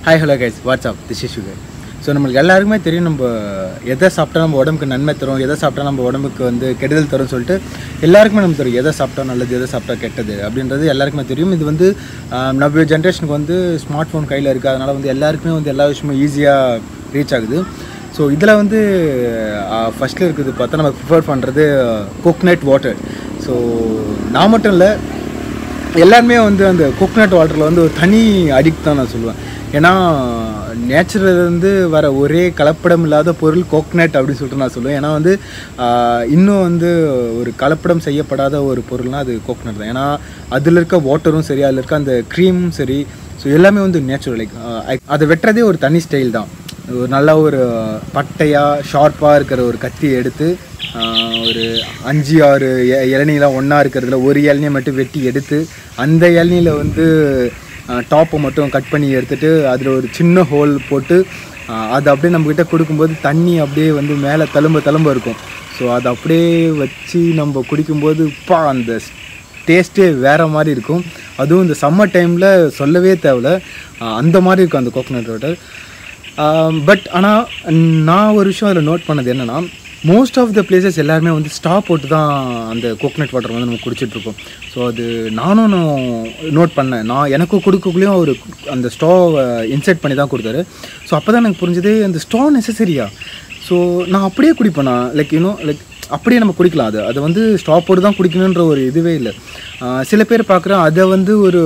hi hello guys what's up this is sugar so நம்மளுக்கு எல்லாருக்குமே தெரியும் நம்ம எதை சாப்பிட்டா நம்ம உடம்புக்கு நன்மை தரும் எதை சாப்பிட்டா நம்ம உடம்புக்கு வந்து கெடுதல் தரும் சொல்லிட்டு எல்லாருக்குமே நம்ம தெரியும் எதை சாப்பிட்டா நல்லது எதை சாப்பிட்டா கெட்டது அப்படின்றது எல்லாருக்குமே தெரியும் இது வந்து ஆஹ், நம்ம ஜென்ரேஷனுக்கு வந்து ஸ்மார்ட் ஃபோன் கையில் இருக்குது அதனால் வந்து எல்லாருக்குமே வந்து எல்லா விஷயமும் ஈஸியாக ரீச் ஆகுது ஸோ இதில் வந்து ஃபஸ்ட்டில் இருக்குது பார்த்தா நம்ம ப்ரிஃபர் பண்ணுறது கோக்னட் வாட்டர் ஸோ நான் மட்டும் இல்லை எல்லாருமே வந்து அந்த கோகனட் வாட்டரில் வந்து ஒரு தனி அடிக்ட் தான் நான் சொல்லுவேன் ஏன்னா நேச்சுரலேருந்து வர ஒரே கலப்படம் இல்லாத பொருள் கோகனட் அப்படின்னு சொல்லிட்டு நான் சொல்லுவேன் ஏன்னா வந்து ஆஹ், இன்னும் வந்து ஒரு கலப்படம் செய்யப்படாத ஒரு பொருள்னால் அது கோகனட் தான் ஏன்னா அதில் இருக்க வாட்டரும் சரி அதில் இருக்க அந்த க்ரீமும் சரி ஸோ எல்லாமே வந்து நேச்சுரல் லைக் அதை வெட்டுறதே ஒரு தனி ஸ்டைல் தான் ஒரு நல்ல ஒரு பட்டையாக ஷார்ப்பாக இருக்கிற ஒரு கத்தியை எடுத்து ஆஹ், ஒரு அஞ்சு ஆறு இ- இளநீலாம் ஒன்றா இருக்கிறதுல ஒரு இளநியை மட்டும் வெட்டி எடுத்து அந்த இளநியில் வந்து டாப்பை மட்டும் கட் பண்ணி எடுத்துட்டு அதில் ஒரு சின்ன ஹோல் போட்டு ஆஹ், அது அப்படியே நம்மக்கிட்ட கொடுக்கும்போது தண்ணி அப்படியே வந்து மேலே தழும்ப தழும்ப இருக்கும் ஸோ அதை அப்படியே வச்சு நம்ம குடிக்கும்போது பா அந்த டேஸ்ட்டே வேறு மாதிரி இருக்கும் அதுவும் இந்த சம்மர் டைமில் சொல்லவே தேவையில்ல ஆஹ், அந்த மாதிரி இருக்கும் அந்த கோகோனட் வாட்டர் பட் ஆனால் நான் ஒரு விஷயம் அதில் நோட் பண்ணது என்னென்னா மோஸ்ட் ஆஃப் த பிளேசஸ் எல்லாருமே வந்து ஸ்டா போட்டு தான் அந்த கோகனட் வாட்டர் வந்து நம்ம குடிச்சிட்ருக்கோம் ஸோ அது நானும் நோட் பண்ணேன் நான் எனக்கு கொடுக்கக்குள்ளேயும் அவர் அந்த ஸ்டோவை இன்செர்ட் பண்ணி தான் கொடுத்தாரு ஸோ அப்போ தான் எனக்கு புரிஞ்சது அந்த ஸ்டோ நெசசரியா ஸோ நான் அப்படியே குடிப்பேன் நான் லைக் யூனோ லைக் அப்படியே நம்ம குடிக்கலாம் அது அதை வந்து ஸ்டாப் போட்டு தான் குடிக்கணுன்ற ஒரு இதுவே இல்லை ஆஹ் சில பேர் பார்க்குறேன் அதை வந்து ஒரு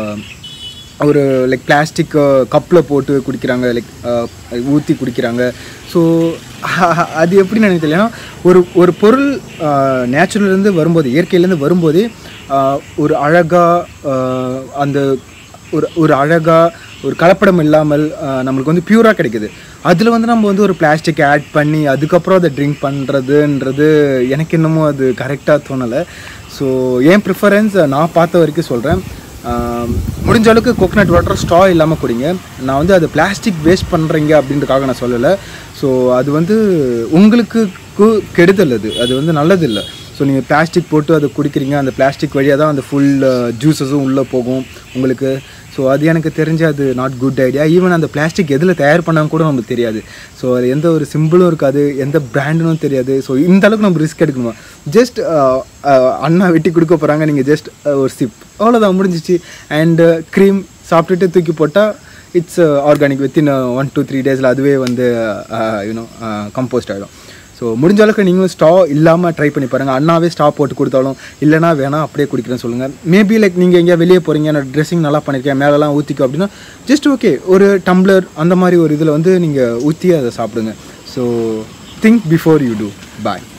ஒரு லைக் பிளாஸ்டிக் கப்பில் போட்டு குடிக்கிறாங்க லைக் ஊற்றி குடிக்கிறாங்க ஸோ அது எப்படின்னு எனக்கு தெரியல ஏன்னா ஒரு ஒரு பொருள் நேச்சுரல்லேருந்து வரும்போது இயற்கையிலேருந்து வரும்போதே ஆஹ் ஒரு அழகாக அந்த ஒரு ஒரு அழகாக ஒரு கலப்படம் இல்லாமல் ஆஹ் நம்மளுக்கு வந்து பியூராக கிடைக்குது அதில் வந்து நம்ம வந்து ஒரு பிளாஸ்டிக் ஆட் பண்ணி அதுக்கப்புறம் அதை ட்ரிங்க் பண்ணுறதுன்றது எனக்கு இன்னமும் அது கரெக்டாக தோணலை ஸோ என் ப்ரிஃபரன்ஸ் நான் பார்த்த வரைக்கும் சொல்கிறேன் முடிஞ்ச அளவுக்கு கோகனட் வாட்டர் ஸ்ட்ரா இல்லாமல் குடிங்க நான் வந்து அது பிளாஸ்டிக் வேஸ்ட் பண்ணுறீங்க அப்படின்றதுக்காக நான் சொல்லலை ஸோ அது வந்து உங்களுக்கு கு- கெடுதல் அது அது வந்து நல்லது இல்லை ஸோ நீங்கள் பிளாஸ்டிக் போட்டு அதை குடிக்கிறீங்க அந்த பிளாஸ்டிக் வழியாக தான் அந்த ஃபுல் ஜூஸஸும் உள்ளே போகும் உங்களுக்கு ஸோ அது எனக்கு தெரிஞ்சு அது நாட் குட் ஐடியா ஈவன் அந்த பிளாஸ்டிக் எதில் தயார் பண்ணாங்க கூட நமக்கு தெரியாது ஸோ அது எந்த ஒரு சிம்பிளும் இருக்காது எந்த பிராண்டுனும் தெரியாது ஸோ இந்த அளவுக்கு நம்ம ரிஸ்க் எடுக்கணுமா ஜஸ்ட் அண்ணா வெட்டி கொடுக்க போகிறாங்க நீங்கள் ஜஸ்ட் ஒரு சிப் அவ்வளோதான் முடிஞ்சிச்சு அண்டு க்ரீம் சாப்பிட்டுட்டு தூக்கி போட்டால் it's organic within one two three டேஸில் அதுவே வந்து யூனோ கம்போஸ்ட் ஆகிடும் ஸோ முடிஞ்ச அளவுக்கு நீங்களும் ஸ்டா இல்லாமல் ட்ரை பண்ணி பாருங்கள் அண்ணாவே ஸ்டா போட்டு கொடுத்தாலும் இல்லைனா வேணாம் அப்படியே குடிக்கிறேன்னு சொல்லுங்கள் மேபி லைக் நீங்கள் எங்கேயா வெளியே போகிறீங்க நான் ட்ரெஸ்ஸிங் நல்லா பண்ணியிருக்கேன் மேலெல்லாம் ஊற்றிக்கோ அப்படின்னா ஜஸ்ட் ஓகே ஒரு டம்ளர் அந்த மாதிரி ஒரு இதில் வந்து நீங்கள் ஊற்றி அதை சாப்பிடுங்க so think before you do bye